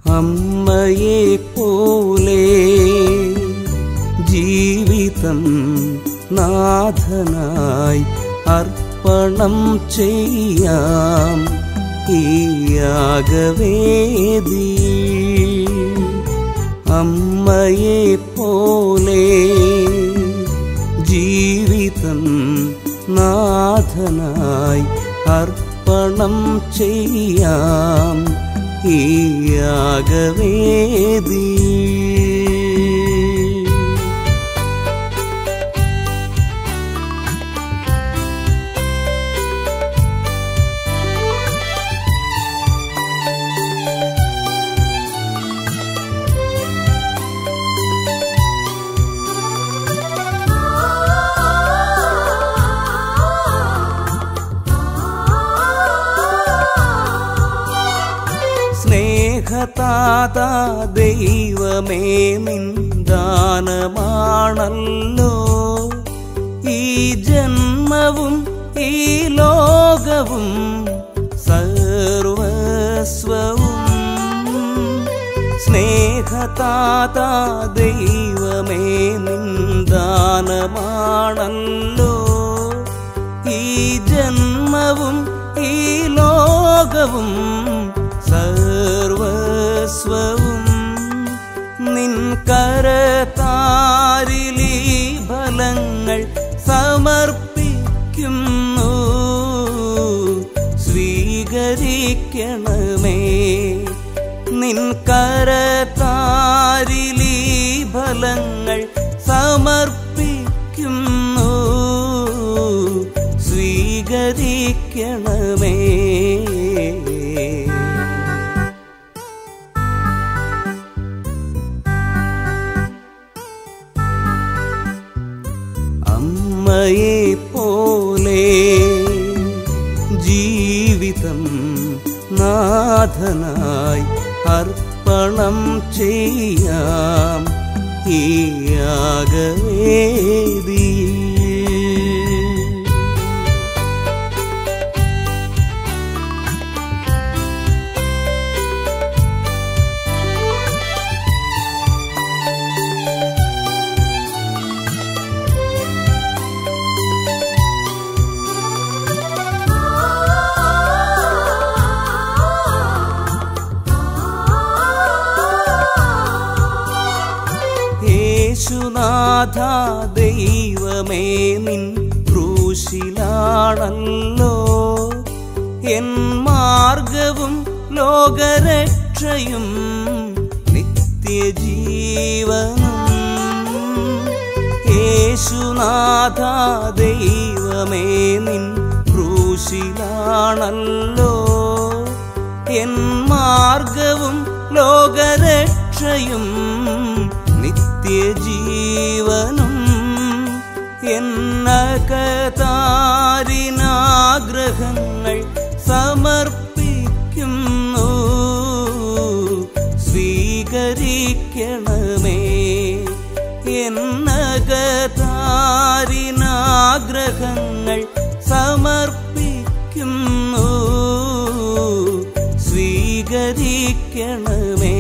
അമ്മയെ പോലെ ജീവിതം നാഥനായി അർപ്പണം ചെയ്യാം ഈ യാഗവേദി അമ്മയെ പോലെ ജീവിതം നാഥനായി അർപ്പണം ചെയ്യാം ഈ യാഗവേദി സ്നേഹതാത ദൈവമേ നിന്ദാനമാണല്ലോ ഈ ജന്മവും ഈ ലോകവും സർവസ്വവും സ്നേഹതാത ദൈവമേ നിന്ദാനമാണല്ലോ ഈ ജന്മവും ഈ ലോകവും സർവസ്വവും നിൻ കരതാരിലീ ഫലങ്ങൾ സമർപ്പിക്കുന്നു സ്വീകരിക്കണമേ നിൻ കരതാരിലീ ഫലങ്ങൾ സമർപ്പിക്കുന്നു സ്വീകരിക്കണമേ അമ്മയെ പോലെ ജീവിതം നാഥനായി അർപ്പണം ചെയ്യാം ഈ യാഗവേദി യേശുനാഥ ദൈവമേ നിൻ ക്രൂശിലാണല്ലോ എൻ മാർഗവും ലോകരക്ഷയും നിത്യജീവനും യേശുനാഥ ദൈവമേ നിൻ ക്രൂശിലാണല്ലോ എൻ മാർഗവും ലോകരക്ഷയും നിത്യജീവനും എന്നകതാരിനാഗ്രഹങ്ങൾ സമർപ്പിക്കുന്നു സ്വീകരിക്കണമേ എന്നകതാരിനാഗ്രഹങ്ങൾ സമർപ്പിക്കുന്നു സ്വീകരിക്കണമേ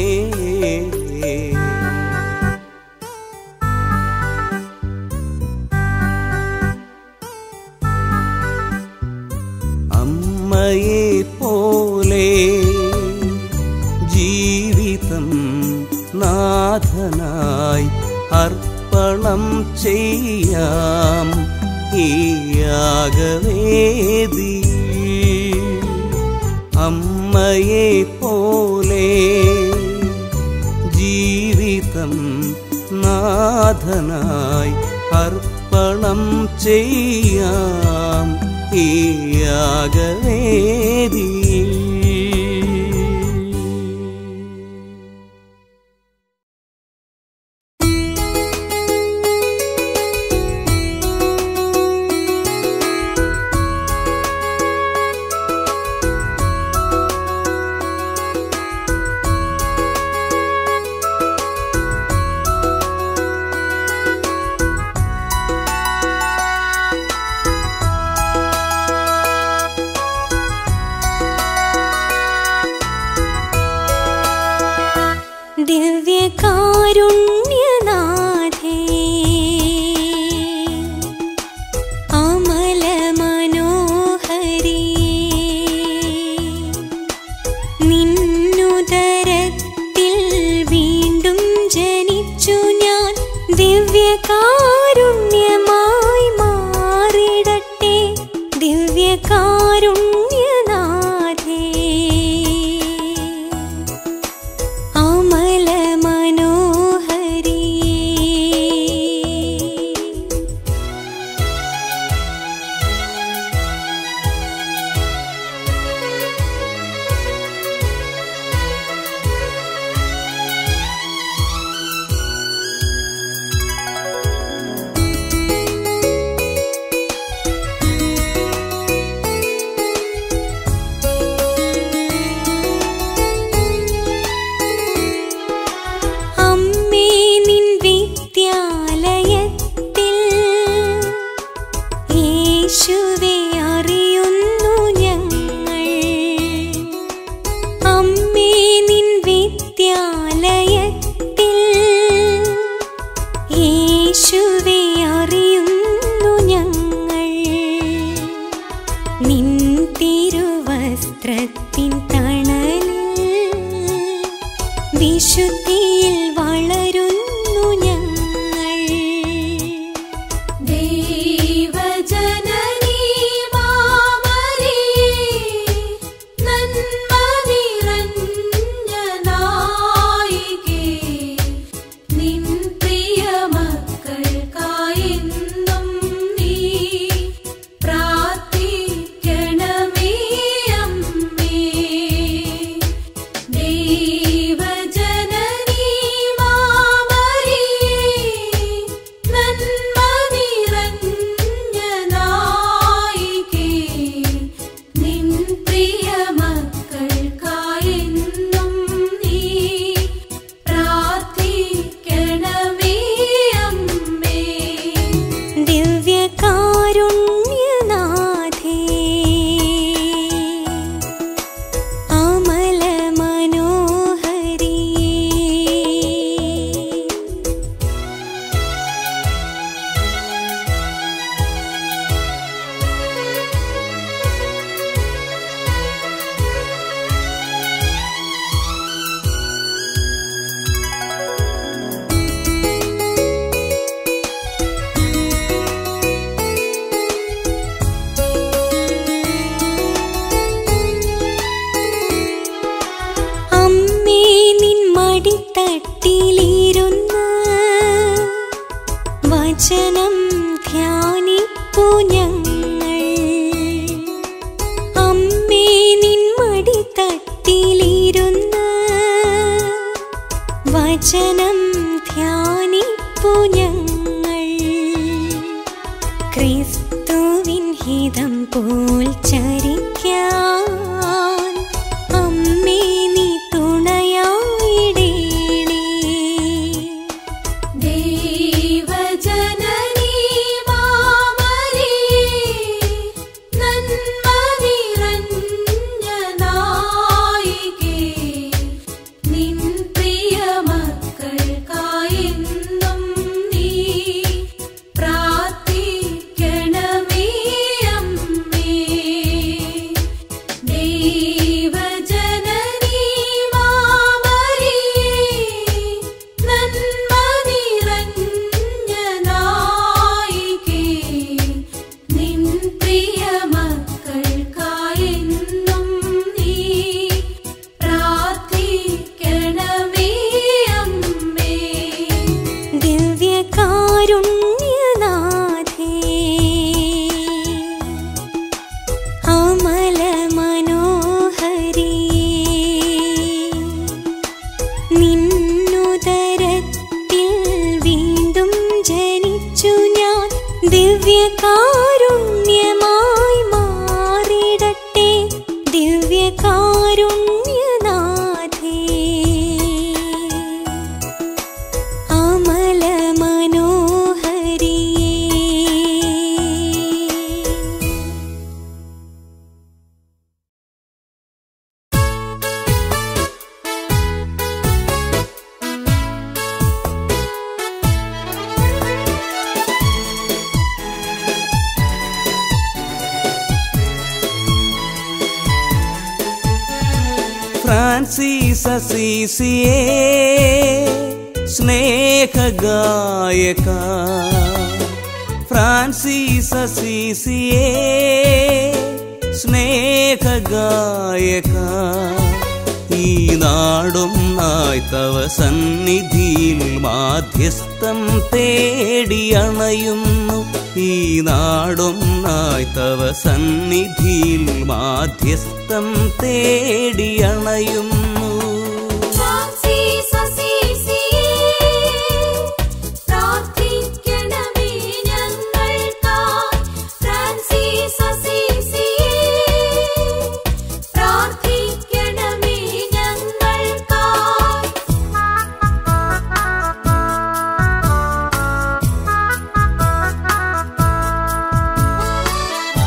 അമ്മയെ പോലെ ജീവിതം നാഥനായി അർപ്പണം ചെയ്യാം ഈ യാഗവേദി അമ്മയെ പോലെ ജീവിതം നാഥനായി അർപ്പണം ചെയ്യാം ഈ യാഗവേദി യേശുവേ ദിവ്യകാരുണ്യനാഥേ അമല മനോഹരി നിന്നുദരത്തിൽ വീണ്ടും ജനിച്ചു ഞാൻ ദിവ്യകാരുണ്യമായി മാറിടട്ടെ ദിവ്യകാരുണ്യനാഥേ അമല മനോഹരി അമ്മേ നിൻ വിദ്യാലയത്തിൽ യേശുവെ അറിയുന്നു ഞങ്ങൾ അമ്മേ നിൻ വിദ്യാലയത്തിൽ യേശുവെ അറിയുന്നു ഞങ്ങൾ നിൻ തിരുവസ്ത്രത്തിൻ തണലിൽ വിശുദ്ധിയിൽ വളരുന്നു ഞങ്ങൾ ദൈവജനനീ മാമരിയേ നന്മ നിറഞ്ഞ നായികേ നിൻ പ്രിയ മക്കൾക്കായെന്നും നീ പ്രാർത്ഥിക്കണമേ അമ്മേ ദൈവജനനീ മാമരിയേ നന്മ നിറഞ്ഞ നായികേ നിൻ പ്രിയ മക്കൾക്കായെന്നും നീ പ്രാർത്ഥിക്കണമേ അമ്മേ ദിവ്യകാരുണ്യനാഥേ അമല മനോഹരി അമ്മേ നിൻ മടിത്തട്ടിലിരുന്ന് വചനം ധ്യാനിപ്പു ഞങ്ങൾ അമ്മേ നിൻ മടിത്തട്ടിലിരുന്ന് വചനം ധ്യാനിപ്പു ഞങ്ങൾ ക്രിസ്തുവിൻ ഹിതം പോൽ ചരിക്കാൻ അമ്മേ നീ തുണയായിടേണേ ദൈവജനനീ മാമരിയേ നന്മ നിറഞ്ഞ നായികേ നിൻ പ്രിയ മക്കൾക്കായെന്നും നീ പ്രാർത്ഥിക്കണമേ അമ്മേ ഫ്രാൻസിസ് അസീസിയെ സ്നേഹഗായക ഫ്രാൻസിസ് അസീസിയെ സ്നേഹഗായക ഈ നാടും നായ് തവ സന്നിധിയിൽ മാധ്യസ്ഥം തേടി അണയുന്നു ഈ നാടും നായ് തവ സന്നിധിയിൽ മാധ്യസ്ഥം തേടി അണയുന്നു ഫ്രാൻസിസ് അസീസിയേ പ്രാർത്ഥിക്കണമേ ഞങ്ങൾക്കായി ഫ്രാൻസിസ് അസീസിയേ പ്രാർത്ഥിക്കണമേ ഞങ്ങൾക്കായി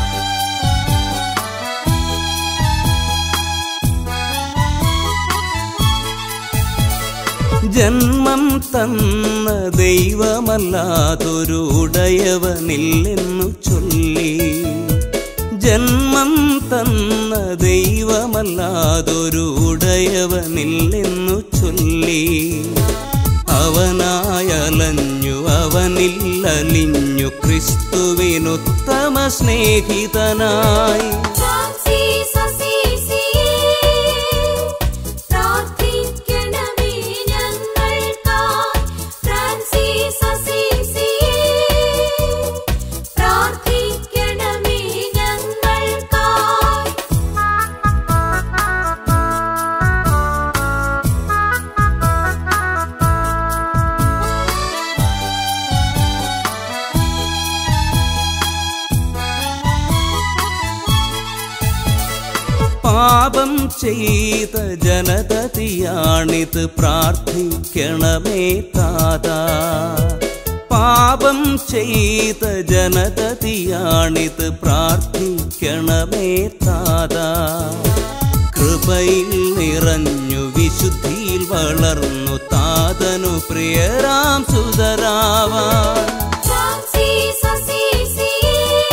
ജന്മം തന്ന ദൈവമല്ലാതൊരു ഉടയവനില്ലെന്നു ചൊല്ലി ജന്മം തന്ന ദൈവമല്ലാതൊരു ഉടയവനില്ലെന്നു ചൊല്ലി അവനായലഞ്ഞു അവനില്ലലിഞ്ഞു ക്രിസ്തുവിനുത്തമ സ്നേഹിതനായി ഫ്രാൻസിസ് അസീസിയേ പ്രാർത്ഥിക്കണമേ ഞങ്ങൾക്കായി ഫ്രാൻസിസ് അസീസിയേ പ്രാർത്ഥിക്കണമേ ഞങ്ങൾക്കായി പാപം ചെയ്ത ജനതതിയാണിത് പ്രാർത്ഥിക്കണമേ താതാ പാപം ചെയ്ത ജനതതിയാണിത് പ്രാർത്ഥിക്കണമേ താതാ കൃപയിൽ നിറഞ്ഞു വിശുദ്ധിയിൽ വളർന്നു താതനു പ്രിയരാം സുതരാവാൻ ഫ്രാൻസിസ് അസീസിയേ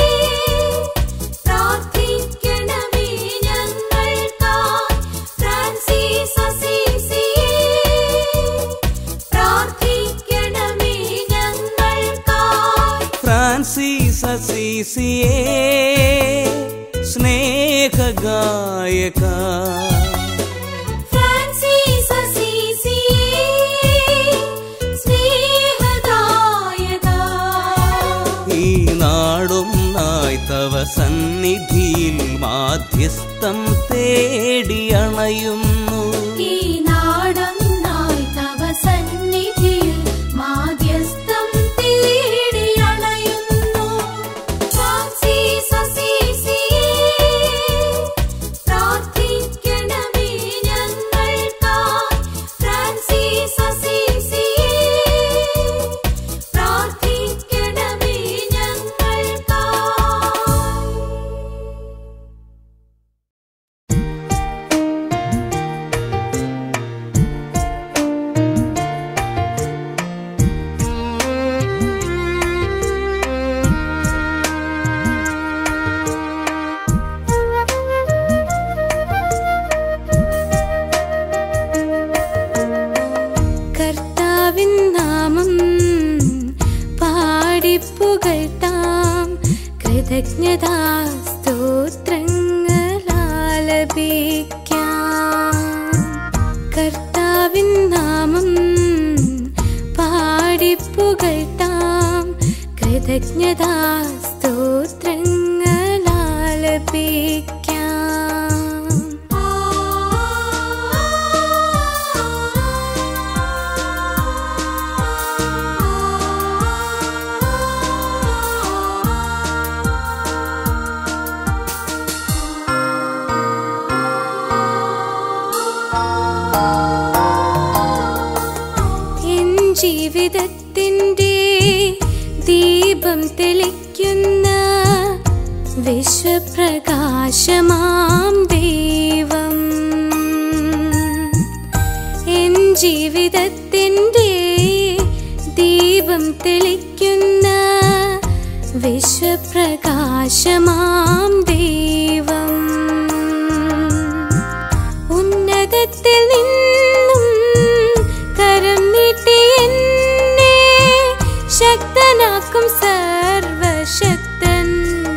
പ്രാർത്ഥിക്കണമേ ഞങ്ങൾക്കായി ഫ്രാൻസിസ് അസീസിയേ പ്രാർത്ഥിക്കണമേ ഞങ്ങൾക്കായി ഫ്രാൻസിസ് അസീസിയെ സ്നേഹഗായക ഫ്രാൻസിസ് അസീസിയേ സ്നേഹദായക ഈ നാടും നായ് തവ സന്നിധിയിൽ മാധ്യസ്ഥം തേടി അണയുന്നു ഈ നാടം നായ് തവ സന്നിധിയിൽ മാധ്യസ്ഥം തേടി അണയുന്നു ഫ്രാൻസിസ് അസീസിയേ പ്രാർത്ഥിക്കണമേ ഞങ്ങൾക്കായി ഫ്രാൻസിസ് അസീസിയേ പ്രാർത്ഥിക്കണമേ ഞങ്ങൾക്കായി കർത്താവിൻ നാമം പാടിപ്പുകഴ്ത്താം കൃതജ്ഞതാ സ്തോത്രങ്ങളാലപിക്കാം കർത്താവിൻ നാമം പാടിപ്പുകഴ്ത്താം കൃതജ്ഞതാ സ്തോത്രങ്ങളാലപിക്കാം എൻ ജീവിതത്തിൻ്റെ ദീപം തെളിക്കുന്ന വിശ്വപ്രകാശമാം ദൈവം എൻ ജീവിതത്തിൻ്റെ ദീപം തെളിക്കുന്ന വിശ്വപ്രകാശമാം ദൈവം ഉന്നത കാക്കും സർവശക്തൻ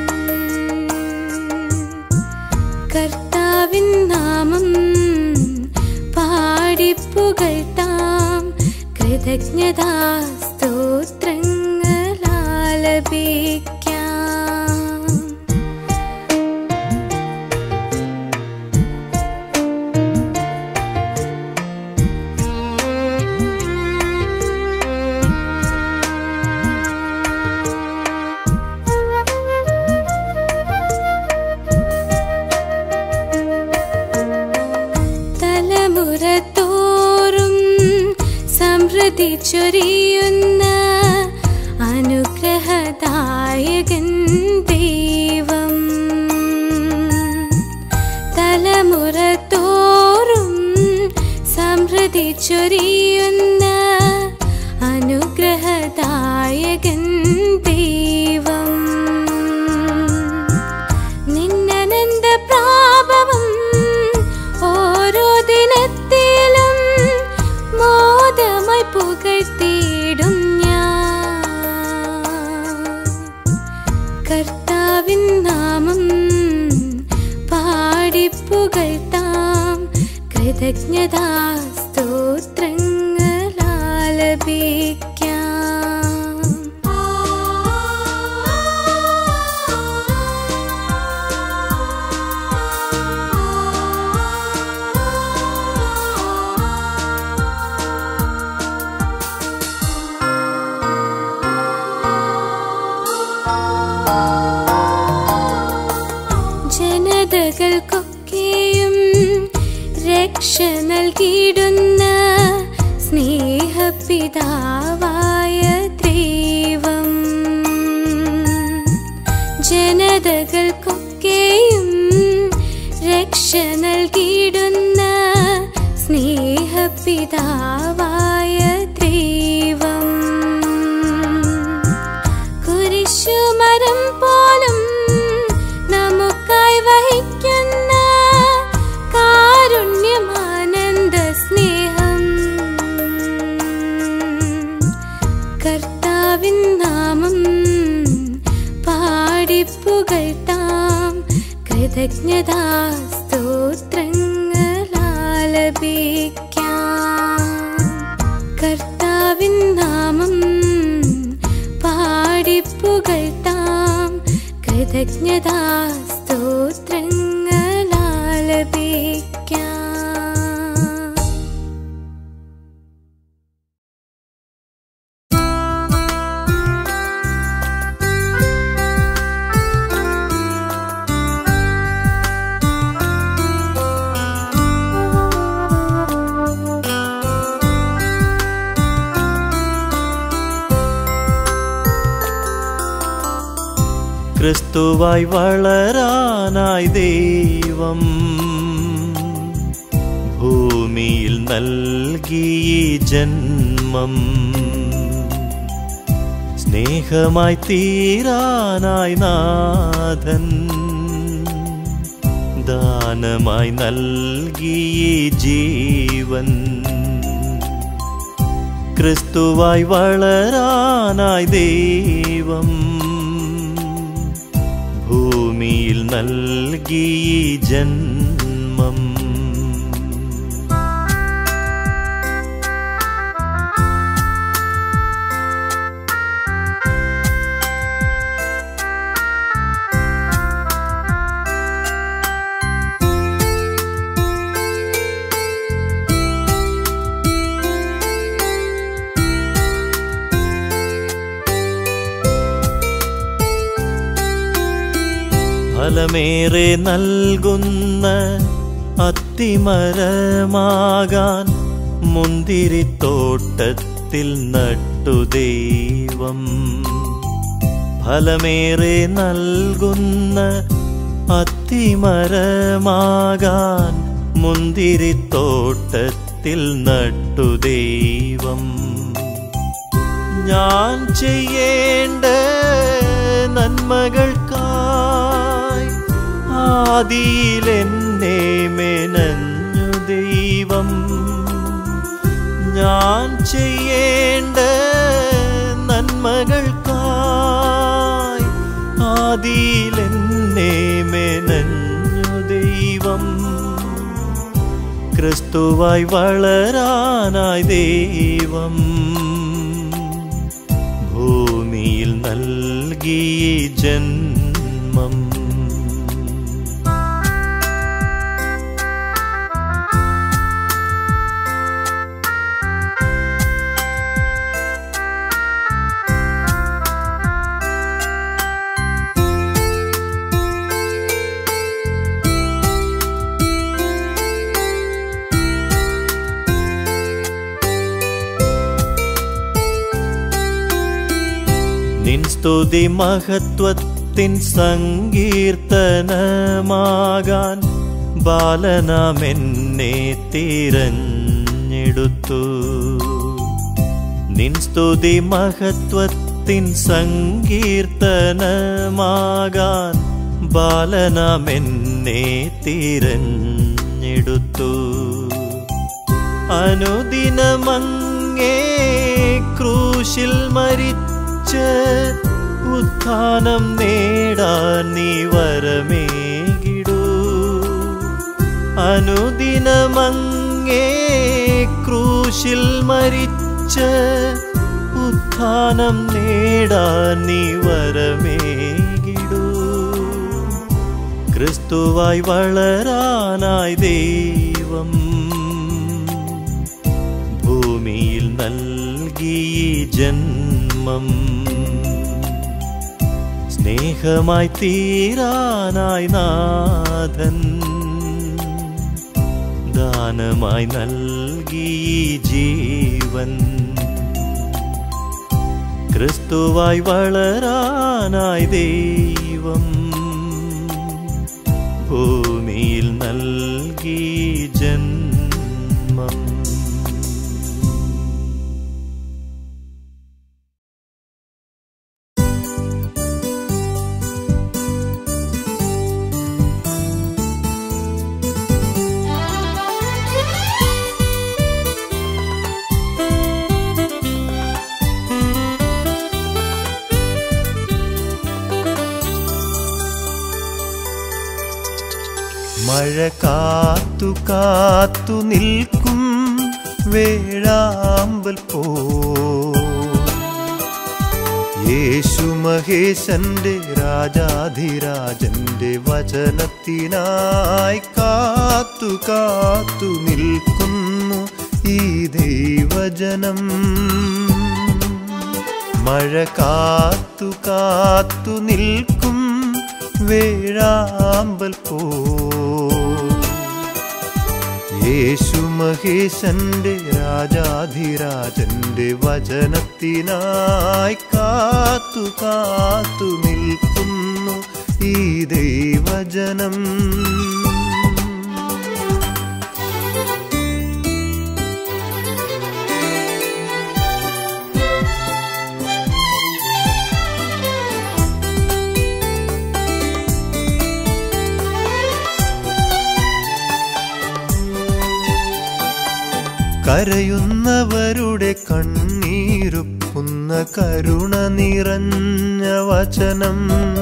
കർത്താവിൻ നാമം പാടിപ്പുകഴ്ത്താം കൃതജ്ഞതാ സ്തോത്രങ്ങളാലപിക്കാം തലമുറ തോറും സമൃദ്ധി ചൊരിയുന്ന അനുഗ്രഹദായകൻ ദൈവം തലമുറ തോറും സമൃദ്ധി ചൊരിയുന്ന അനുഗ്രഹദായകൻ ദൈവം നിന്നനന്ത പ്രാപവം ഓരോ ദിനത്തിലും മോദമായി പുകഴ്ത്തിയിടും ഞാൻ കർത്താവിൻ നാമം പാടിപ്പുകഴ്ത്താം കൃതജ്ഞതാ സ്തോത്രങ്ങളാലപിക്കാം ജനതകൾക്കൊക്കെയും രക്ഷ നൽകിയിടുന്ന സ്നേഹപിതാവായ ദൈവം ജനതകൾക്കൊക്കെയും രക്ഷ നൽകിയിടുന്ന സ്നേഹപിതാവായ ദൈവം കുരിശുമരം പോലും നമുക്കായി വഹിക്കുന്ന കാരുണ്യമാനന്ദ സ്നേഹം കർത്താവിൻ നാമം പാടിപ്പുകഴ്ത്താം കൃതജ്ഞതാ സ്തോത്രങ്ങളാലപിക്കാം കർത്താവിൻ നാമം പാടിപ്പുകഴ്ത്താം കൃതജ്ഞതാ സ്തോത്രങ്ങളാലപിക്കാം ക്രിസ്തുവായി വളരാനായി ദൈവം ഭൂമിയിൽ നൽകി ഈ ജന്മം സ്നേഹമായി തീരാനായി നാഥൻ ദാനമായി നൽകി ഈ ജീവൻ ക്രിസ്തുവായി വളരാനായി ദൈവം ഭൂമിയിൽ നൽകി ഈ ജന്മം ഫലമേറെ നൽകുന്ന അത്തിമരമാകാൻ മുന്തിരിത്തോട്ടത്തിൽ നട്ടു ദൈവം ഫലമേറെ നൽകുന്ന അത്തിമരമാകാൻ മുന്തിരിത്തോട്ടത്തിൽ നട്ടു ദൈവം ഞാൻ ചെയ്യേണ്ട നന്മകൾക്കായി ആദിയിൽ എന്നെ മെനഞ്ഞു ദൈവം ഞാൻ ചെയ്യേണ്ട നന്മകൾക്കായി ആദിയിലെന്നെ മെനഞ്ഞു ദൈവം ക്രിസ്തുവായി വളരാനായി ദൈവം ഭൂമിയിൽ നൽകി ജന്മം നിൻ സ്തുതി മഹത്വത്തിൻ സങ്കീർത്തനമാകാൻ ബാലനാമെന്നെ തിരഞ്ഞെടുത്തു നിൻ സ്തുതി മഹത്വത്തിൻ സങ്കീർത്തനമാകാൻ ബാലനാമെന്നെ തിരഞ്ഞെടുത്തു അനുദിനമങ്ങേ ക്രൂശിൽ മരിച്ച് ഉത്ഥാനം നേടാൻ നീ വരമേകിടൂ അനുദിനമങ്ങേ ക്രൂശിൽ മരിച്ച് ഉത്ഥാനം നേടാൻ നീ വരമേകിടൂ ക്രിസ്തുവായി വളരാനായി ദൈവം ഭൂമിയിൽ നൽകി ജന്മം സ്നേഹമായി തീരാനായി നാഥൻ ദാനമായി നൽകി ജീവൻ ക്രിസ്തുവായി വളരാനായി ദൈവം ഭൂമിയിൽ നൽകി ജന്മം മഴ കാത്തു കാത്തു നിൽക്കും വേഴാമ്പൽ പോ യേശു മഹേശന്റെ രാജാധിരാജന്റെ വചനത്തിനായി കാത്തു കാത്തു നിൽക്കുന്നു ഈ ദൈവജനം മഴ കാത്തു കാത്തു നിൽക്കും വേഴാമ്പൽ പോ യേശു മഹേശന്റെ രാജാധിരാജന്റെ വചനത്തിനായി കാത്തു കാത്തു നിൽക്കുന്നു ഈ ദൈവജനം കരയുന്നവരുടെ കണ്ണീരുപ്പുന്ന കരുണ നിറഞ്ഞ വചനം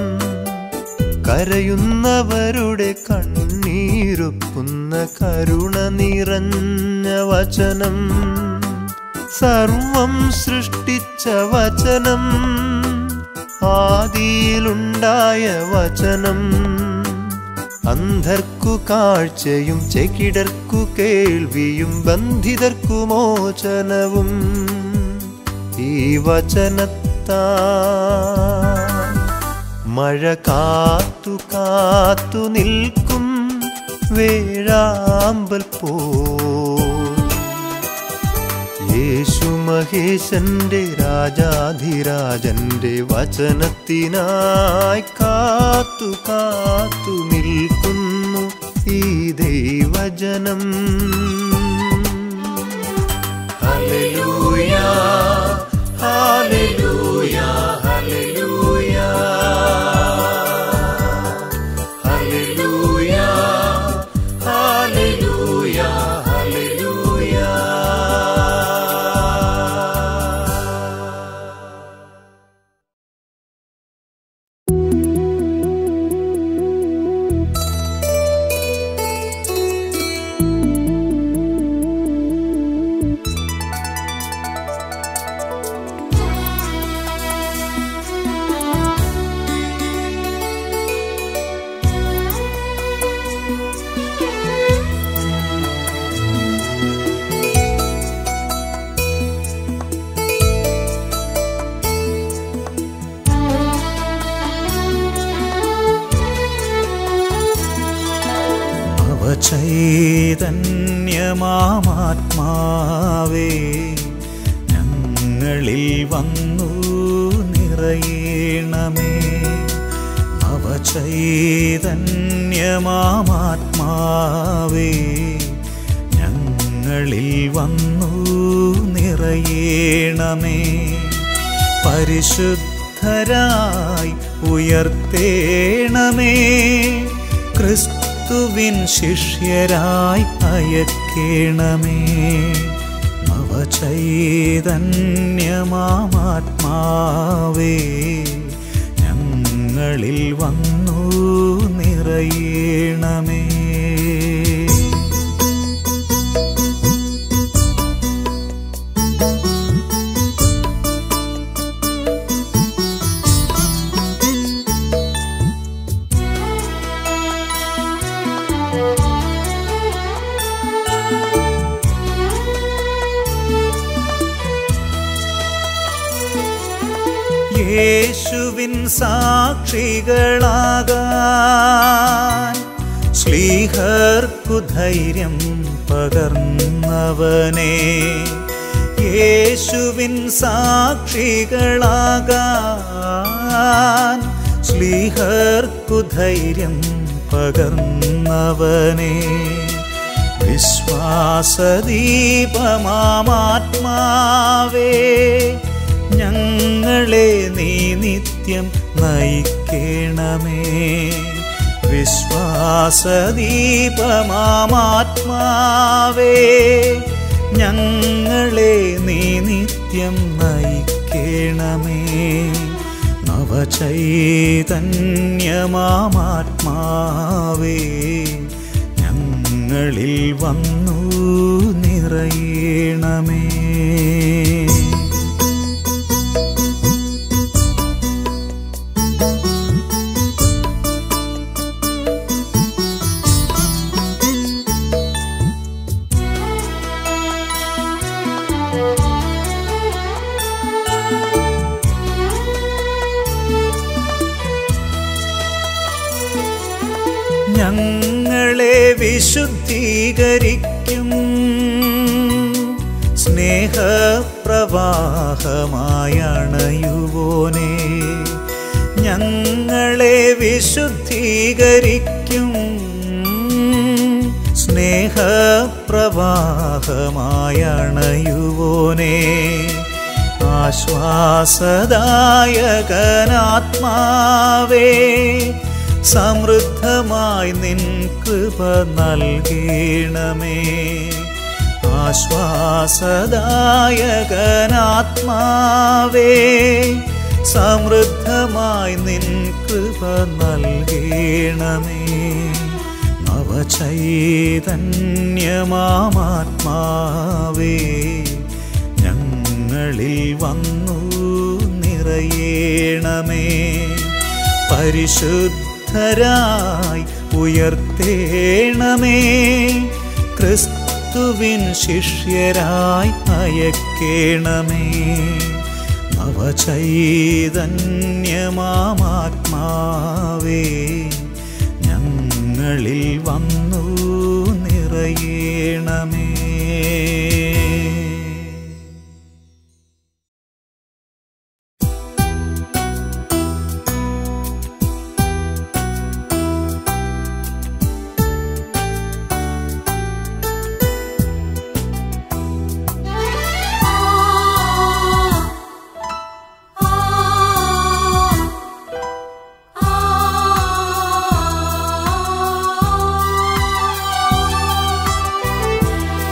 കരയുന്നവരുടെ കണ്ണീരുപ്പുന്ന കരുണ നിറഞ്ഞ വചനം സർവം സൃഷ്ടിച്ച വചനം ആദിയിലുണ്ടായ വചനം അന്ധർക്കു കാഴ്ചയും ചെകിടർക്കു കേൾവിയും ബന്ധിതർക്കു മോചനവും ഈ വചനത്താ മഴ കാത്തു കാത്തു നിൽക്കും വേഴാമ്പൽ പോ യേശു മഹേശന്റെ രാജാധിരാജന്റെ വചനത്തിനായി കാത്തു കാത്തു നിൽക്കുന്നു ഈ ദൈവജനം hallelujah hallelujah hallelujah hallelujah hallelujah hallelujah നവചൈതന്യമാത്മാവേ ഞങ്ങളിൽ വന്നു നിറയണമേ നവചൈതന്യമാത്മാവേ ഞങ്ങളിൽ വന്നു നിറയണമേ പരിശുദ്ധരായി ഉയർത്തേണമേ ക്രിസ്തുവിൻ ശിഷ്യരായി അയക്കേണമേ നവചൈതന്യമാത്മാവേ ഞങ്ങളിൽ വന്നു നിറയണമേ യേശുവിൻ സാക്ഷികളാകാൻ ശ്ലീഹർക്കു ധൈര്യം പകർന്നവനെ യേശുവിൻ സാക്ഷികളാകാൻ ശ്ലീഹർക്കു ധൈര്യം പകർന്നവനെ വിശ്വാസദീപമാത്മാവേ ഞങ്ങളെ നീ നിത്യം നയിക്കണമേ വിശ്വാസദീപമാത്മാവേ ഞങ്ങളെ നീ നിത്യം നയിക്കണമേ നവചൈതന്യമാത്മാവേ ഞങ്ങളിൽ വന്നു നിറയണമേ ഞങ്ങളെ വിശുദ്ധീകരിക്കും സ്നേഹപ്രവാഹമായണയുവോനെ ഞങ്ങളെ വിശുദ്ധീകരിക്കും സ്നേഹപ്രവാഹമായണയുവോനെ ആശ്വാസദായകനാത്മാവേ സമൃദ്ധമായി നിൻ കൃപ നൽകണമേ ആശ്വാസദായകനാത്മാവേ സമൃദ്ധമായി നിൻ കൃപ നൽകണമേ നവചൈതന്യമാത്മാവേ ഞങ്ങളിൽ വന്നു നിറയണമേ പരിശുദ്ധരായി ഉയർത്തേണമേ ക്രിസ്തുവിൻ ശിഷ്യരായി അയക്കേണമേ നവചൈതന്യമാത്മാവേ ഞങ്ങളിൽ വന്നു നിറയണമേ ആ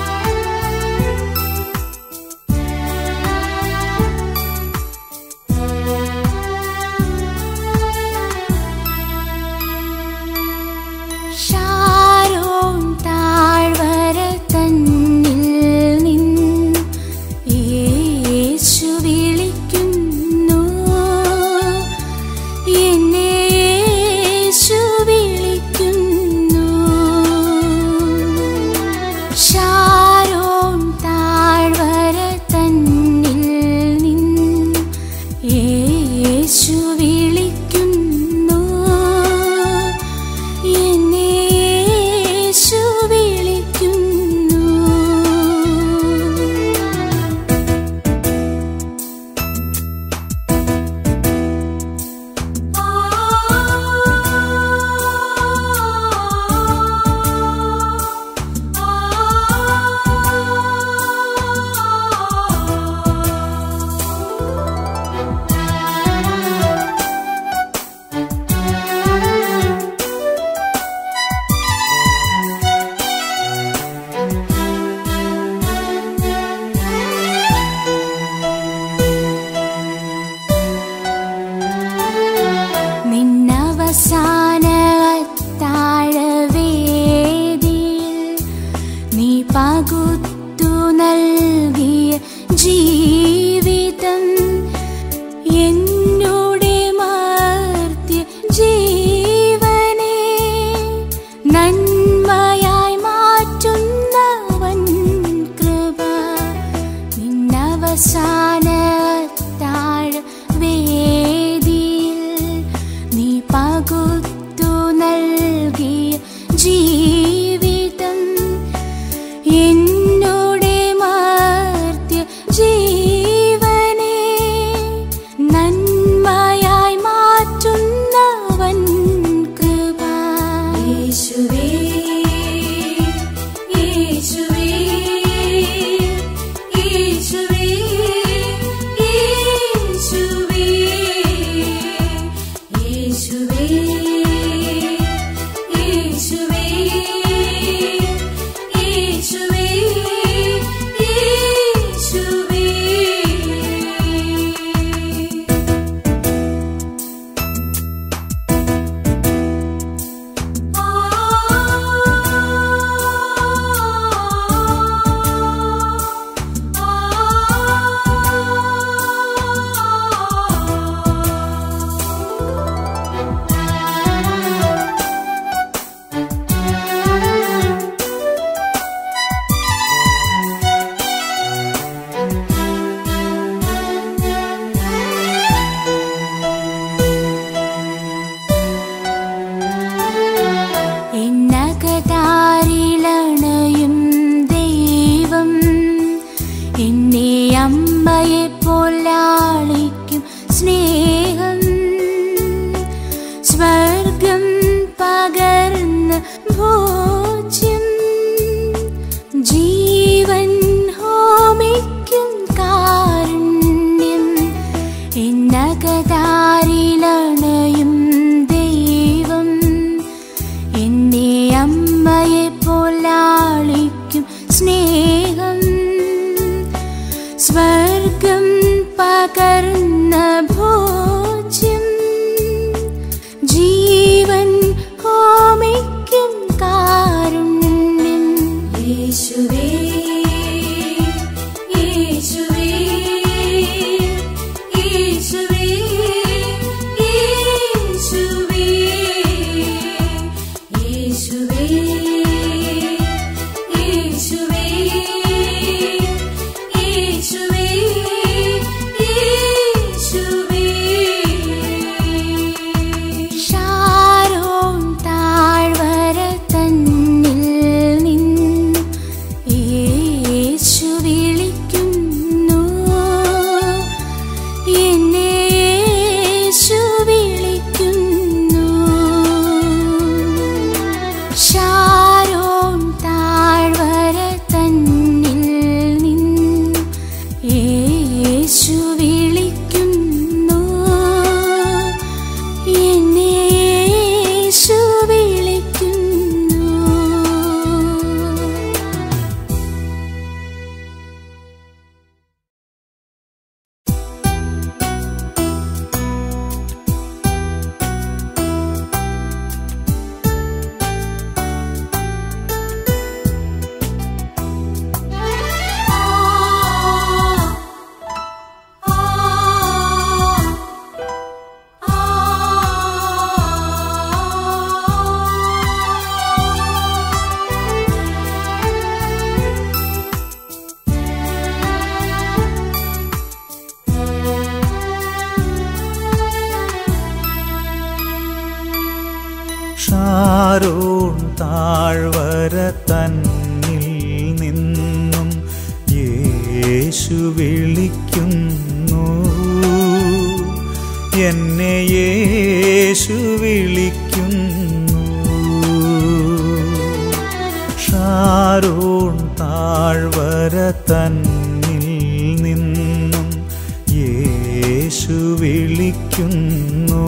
പകുത്തു നൽകിയ ജീവിതം എന്നോടെ മാർത്തിയ ജീവനെ നന്മയായി മാറ്റുന്നവൻ കൃപ നിന്നവസാന താഴ് വേദിയിൽ നീ പകുത്തു നൽകിയ ജീവിതം എന്നോടെ മാർത്തിയ ജീവനെ നന്മയായി മാറ്റുന്നവൻ കൃപ യേശുവേ യേശുവേ യേശുവേ യേശുവേ യേശുവേ യേശുവേ യേശുവേ യേശുവേ എന്നകതാരിലണയും ദൈവം എന്നെ അമ്മയെ പോലാളിക്കും സ്നേഹം സ്വർഗം പകർന്ന ഭോജ്യം ജീവൻ ഹോമിക്കും കാരുണ്യം എന്നകതാരിലണയും ദൈവം എന്നെ അമ്മയെ പോലാളിക്കും സ്നേഹം സ്വർഗം പകർന്ന ഭോജ്യം ജീവൻ ഹോമിക്കും കാരുണ്യം യേശുവേ യേശുവേ യേശുവേ യേശുവേ യേശുവേ യേശുവേ യേശുവേ യേശുവേ ഷാരോൺ താഴ്വര തന്നിൽ നിന്നും യേശു വിളിക്കുന്നു എന്നെ യേശു വിളിക്കുന്നു ഷാരോൺ താഴ്വര തന്നിൽ നിന്നും യേശു വിളിക്കുന്നു എന്നെ യേശു വിളിക്കുന്നു ഷാരോൺ താഴ്വര തന്നിൽ നിന്നും യേശു വിളിക്കുന്നു എന്നെ യേശു വിളിക്കുന്നു ഷാരോൺ താഴ്വര തന്നിൽ നിന്നും യേശു വിളിക്കുന്നു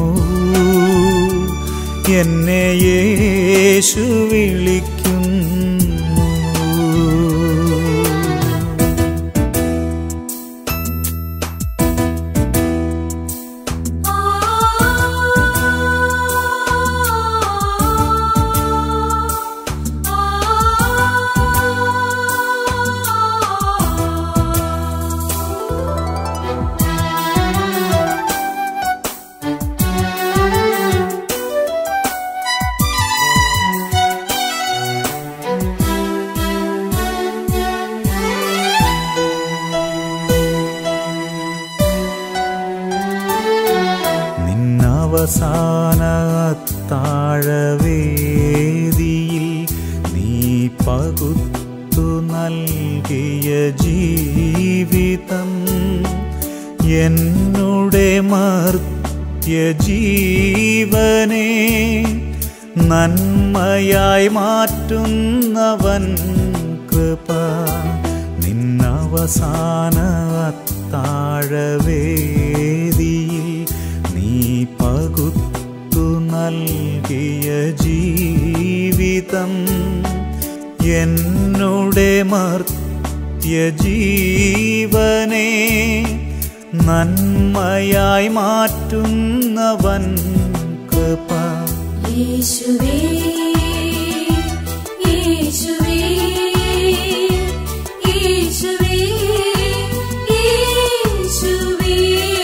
എന്നെ യേശു വിളിക്കുന്നു ആ അവസാന താഴവേദിയിൽ നീ പകുത്തു നൽകിയ ജീവിതം എന്നുടെ മർത്യ ജീവനെ നന്മയായി മാറ്റുന്നവൻ കൃപ നിന്നവസാന താഴവേദിയിൽ നീ പകുത്തു നൽകിയ ജീവിതം എന്നുടെ മർത്യ ജീവനെ നന്മയായി മാറ്റുന്നവൻ കൃപ യേശുവേ യേശുവേ യേശുവേ യേശുവേ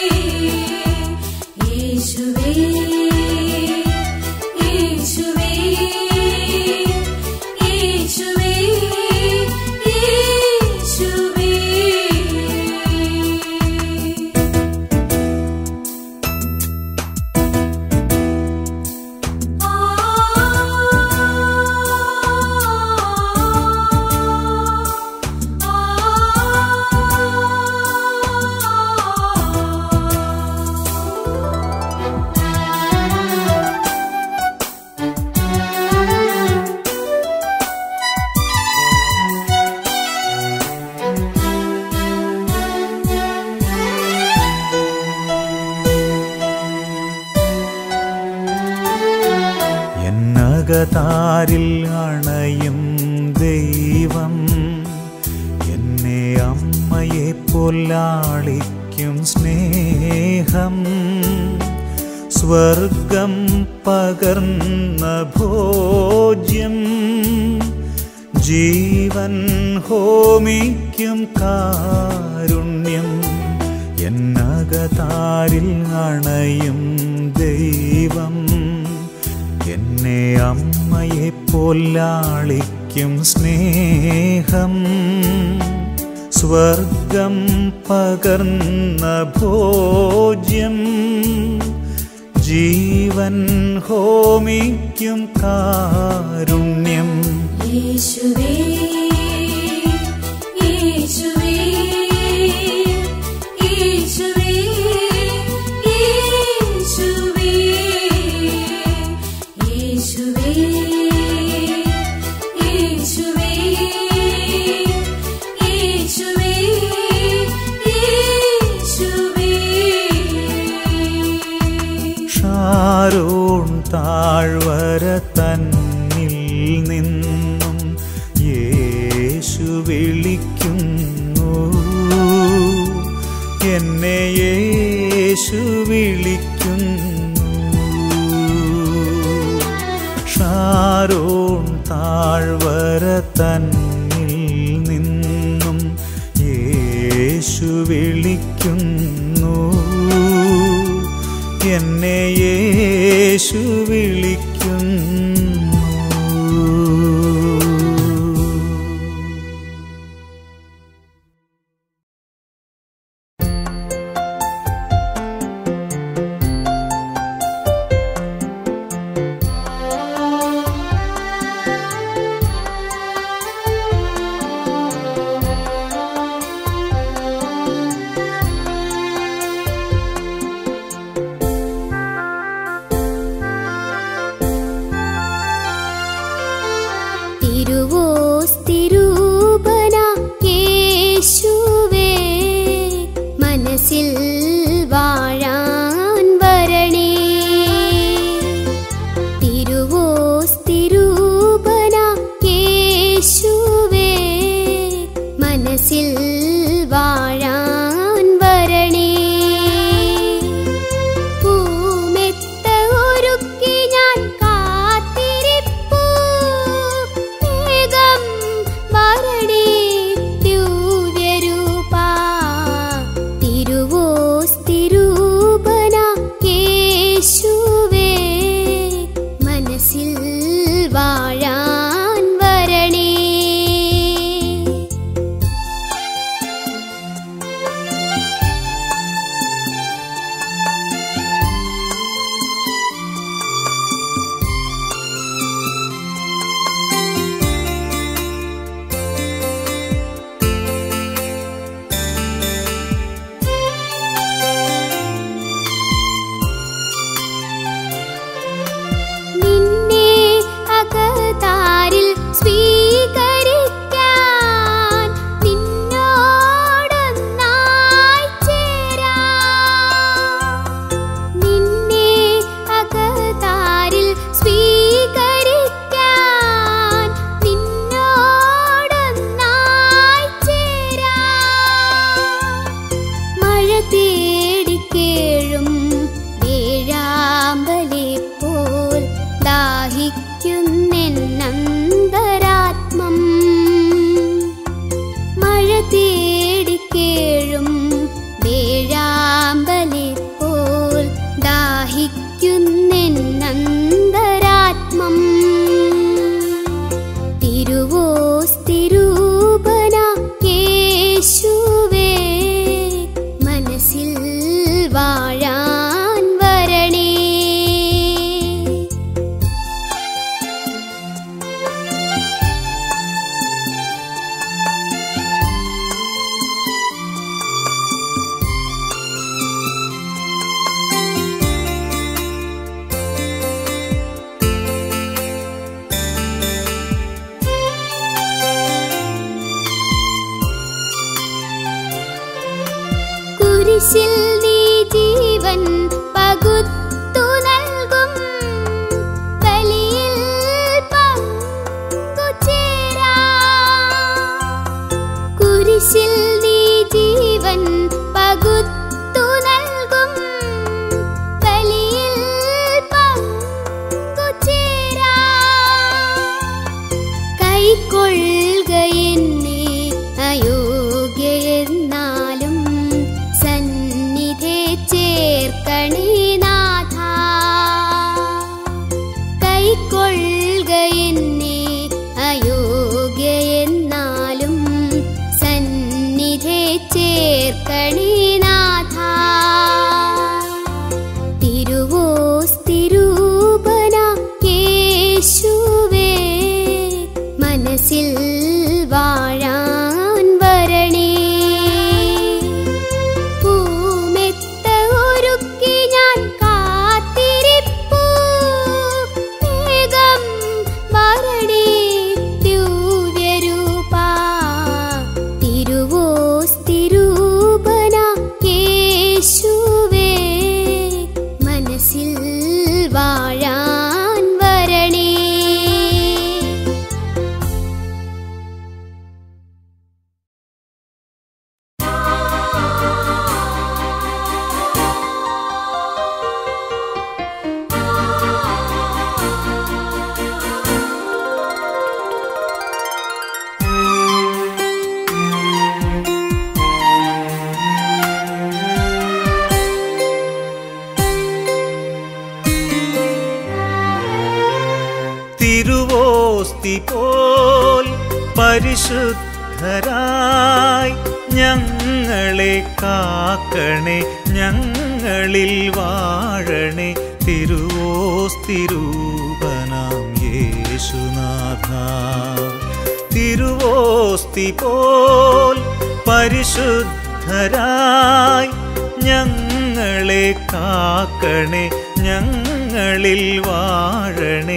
യേശുവേ യേശുവേ യേശുവേ യേശുവേ എന്നകതാരിൽ അണയും ദൈവം എന്നെ അമ്മയെ പൊല്ലാളിക്കും സ്നേഹം സ്വർഗം പകർന്ന ഭോജ്യം ജീവൻ ഹോമിക്കും കാരുണ്യം എന്നകതാരിൽ അണയും ദൈവം എന്നെ അമ്മയെ പൊല്ലാളിക്കും സ്നേഹം സ്വർഗം പകർന്ന ഭോജ്യം ജീവൻ ഹോമിക്കും കാരുണ്യം യേശുവേ യേശുവേ യേശുവേ യേശുവേ യേശുവേ യേശുവേ യേശുവേ യേശുവേ ഷാരോൺ താഴ്വര തന്നിൽ നിന്നും യേശു വിളിക്കുന്നു എന്നെ യേശു വിളിക്കുന്നു ഷാരോൺ താഴ്വര തന്നിൽ നിന്നും യേശു വിളിക്കുന്നു എന്നെ യേശു വിളിക്കുന്നു തിരുവോസ്തിരൂപന യേശുവേ മനസ്സിൽ വാഴാൻ വരണേ തിരുവോസ്തിരൂപന യേശുവേ മനസ്സിൽ വാഴാൻ വരണേ പൂമെത്ത ഒരുക്കി ഞാൻ കാത്തിരിപ്പൂ വേഗം വരണേ ദിവ്യരൂപാ തിരുവോസ്തിരൂപന യേശുവേ മനസ്സിൽ വാഴാൻ വരണേ കുരിശിൽ നീ ജീവൻ പകുത്തു നൽകും ബലിയിൽ പങ്കുചേരാ കുരിശിൽ നീ ജീവൻ പകുത്തു നൽകും ബലിയിൽ പങ്കുചേരാ കൈക്കൊള്ളുക എന്നെ അയോഗ്യയെന്നാലും സന്നിധി ചേർക്കണേ നാഥ കൈക്കൊള്ളുക എന്നെ അയോഗ്യയെന്നാലും സന്നിധി ചേർക്കണേ നാഥ തിരുവോസ്തിരൂപന യേശുവേ മനസ്സിൽ വാഴാൻ വരണേ പൂമെത്ത ഒരുക്കി ഞാൻ കാത്തിരിപ്പൂ വേഗം വരണേ ദിവ്യരൂപാ തിരുവോസ്തിരൂപന യേശുവേ മനസ്സിൽ വാഴാൻ വരണേ തിരുവോസ്തി പോൽ പരിശുദ്ധരായി ഞങ്ങളെ കാക്കണേ ഞങ്ങളിൽ വാഴണേ തിരുവോസ്തിരൂപനാം യേശുനാഥ തിരുവോസ്തി പോൽ പരിശുദ്ധരായി ഞങ്ങളെ കാക്കണേ ഞങ്ങളിൽ വാഴണേ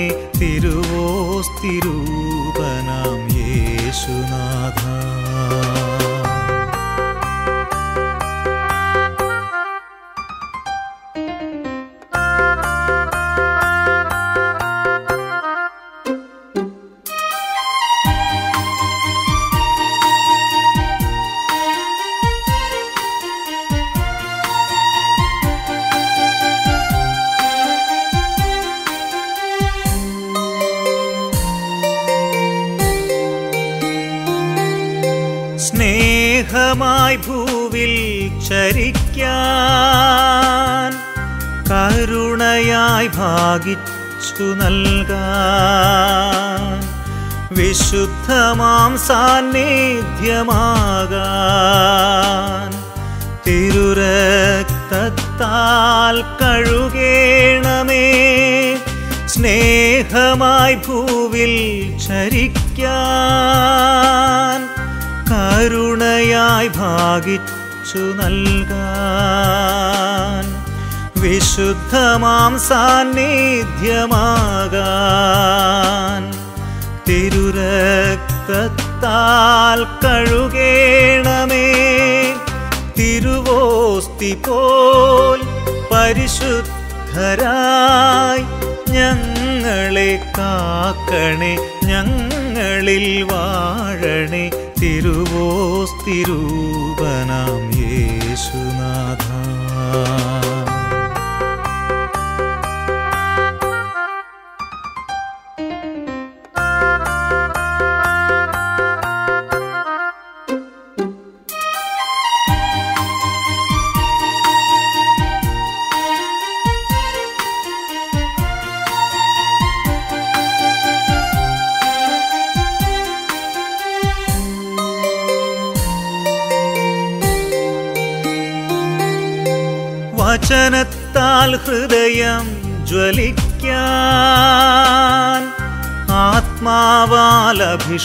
തിരുവോസ്തിരൂപനാം യേശുനാഥ സ്നേഹമായി ഭൂവിൽ ചരിക്കാൻ കരുണയായി ഭാഗിച്ചു നൽകാൻ വിശുദ്ധമാം സാന്നിധ്യമാകാൻ തിരുരക്തത്താൽ കഴുകേണമേ സ്നേഹമായി ഭൂവിൽ ചരിക്കാൻ കരുണയായി ഭാഗിച്ചു നൽകാൻ വിശുദ്ധമാം സാന്നിധ്യമാകാൻ തിരുരക്തത്താൽ കഴുകേണമേ തിരുവോസ്തി പോൽ പരിശുദ്ധരായി ഞങ്ങളെ കാക്കണേ ഞങ്ങളിൽ വാഴണേ തിരുവോസ്തിരൂപനാം യേശുനാഥ വചനത്താൽ ഹൃദയം ജ്വലിക്കാൻ ആത്മാവാൽ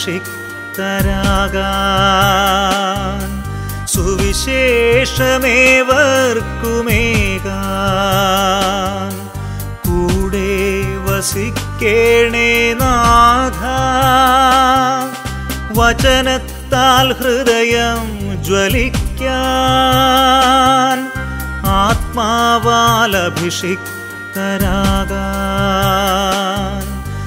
അഭിഷിക്തരാകാൻ സുവിശേഷമേവർക്കുമേകാൻ കൂടെ വസിക്കേണേ നാഥ വചനത്താൽ ഹൃദയം ജ്വലിക്കാൻ വസിക്കാൻ ആത്മാവാൽ അഭിഷിക്തരാകാൻ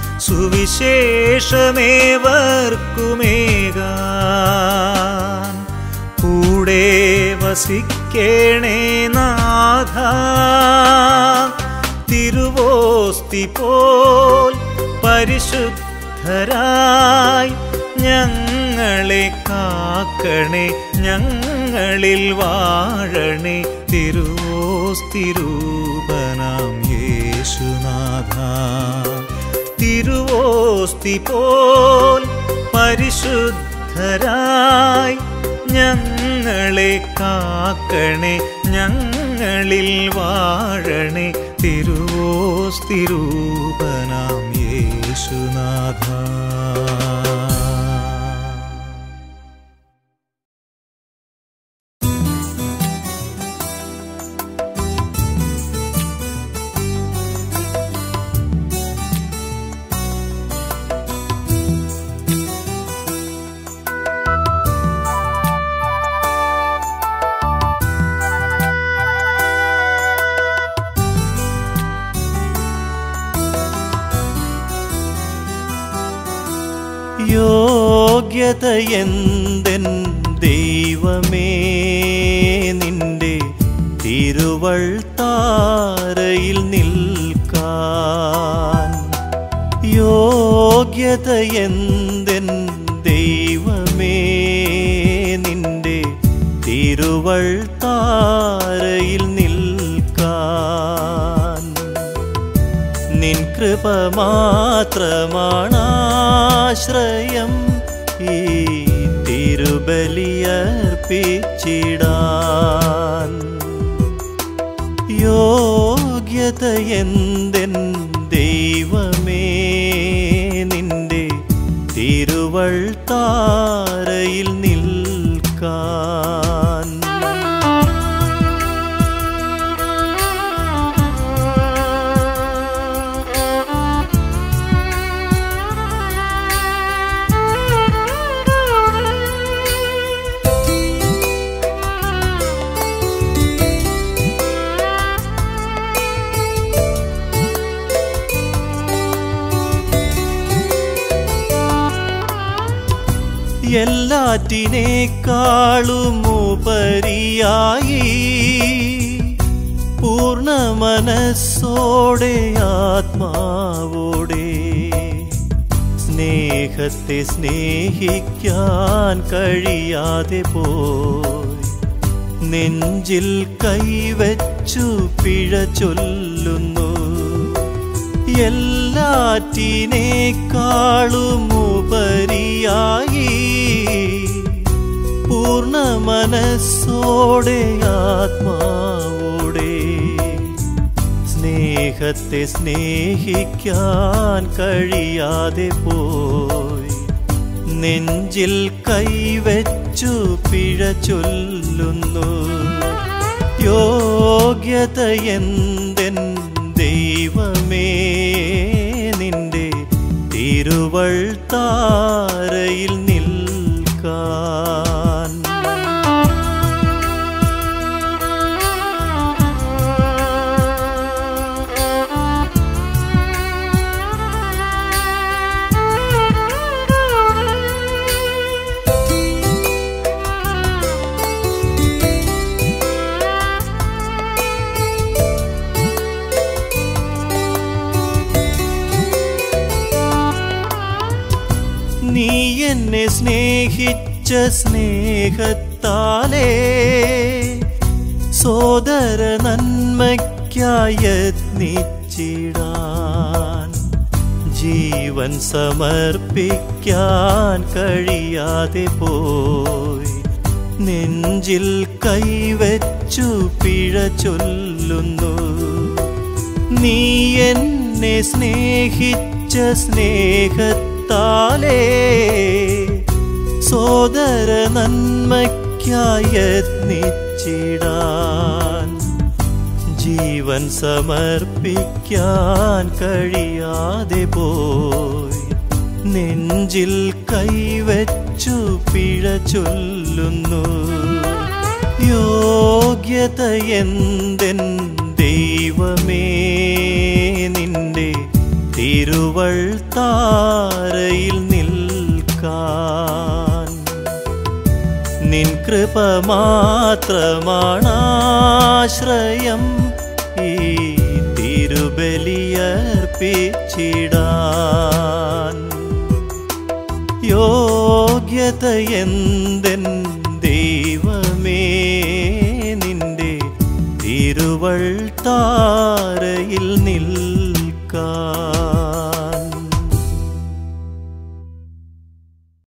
സുവിശേഷമേവർക്കുമേകാൻ കൂടെ വസിക്കേണേ നാഥ തിരുവോസ്തി പോൽ പരിശുദ്ധരായി ഞങ്ങളെ കാക്കണേ ഞങ്ങളിൽ വാഴണേ തിരുവോസ്തിരൂപനാം യേശുനാഥ തിരുവോസ്തി പോൽ പരിശുദ്ധരായി ഞങ്ങളെ കാക്കണേ ഞങ്ങളിൽ വാഴണേ തിരുവോസ്തിരൂപനാം യേശുനാഥ യോഗ്യതയെന്തെൻ ദൈവമേ നിന്റെ തിരുവൾ താരയിൽ നിൽക്കാൻ യോഗ്യതയെന്തെൻ ദൈവമേ നിന്റെ തിരുവൾ താരയിൽ നിൽക്കാൻ നിൻ കൃപ മാത്രമാണാശ്രയം ഈ തിരുബലിയർപ്പിച്ചിടാൻ യോഗ്യതയെന്തെൻ ദൈവമേ നിന്റെ തിരുവൾ താരയിൽ നിൽക്കാൻ എല്ലാറ്റിനേക്കാളും ഉപരിയായി പൂർണ്ണ മനസ്സോടെ ആത്മാവോടെ സ്നേഹത്തെ സ്നേഹിക്കാൻ കഴിയാതെ പോയി നെഞ്ചിൽ കൈവച്ചു പിഴ ചൊല്ലുന്നു എല്ലാറ്റിനേക്കാളും ഉപരിയായി പൂർണ്ണ മനസ്സോടെ ആത്മാവോടെ സ്നേഹത്തെ സ്നേഹിക്കാൻ കഴിയാതെ പോയി നെഞ്ചിൽ കൈവച്ചു പിഴ ചൊല്ലുന്നു യോഗ്യതയെന്തെൻ ദൈവമേ നിന്റെ തിരുവൾ താരയിൽ നിൽക്കാൻ നീ എന്നെ സ്നേഹിച്ച സ്നേഹത്താലേ സോദര നന്മയ്ക്കായി യത്നിച്ചിടാൻ ജീവൻ സമർപ്പിക്കാൻ കഴിയാതെ പോയി നെഞ്ചിൽ കൈവച്ചു പിഴ ചൊല്ലുന്നു നീ എന്നെ സ്നേഹിച്ച സ്നേഹത്താലേ സോദര നന്മയ്ക്കായി യത്നിച്ചിടാൻ ജീവൻ സമർപ്പിക്കാൻ കഴിയാതെ പോയി നെഞ്ചിൽ കൈവച്ചു പിഴ ചൊല്ലുന്നു യോഗ്യത എന്തെൻ ദൈവമേ നിന്റെ തിരുവൾ താരയിൽ നിൽക്കാൻ നിൻ കൃപ മാത്രമാണാശ്രയം ഈ തിരുബലിയർപ്പിച്ചിടാൻ യോഗ്യത എന്തെൻ ദൈവമേ നിന്റെ തിരുവൾ താരയിൽ നിൽക്കാൻ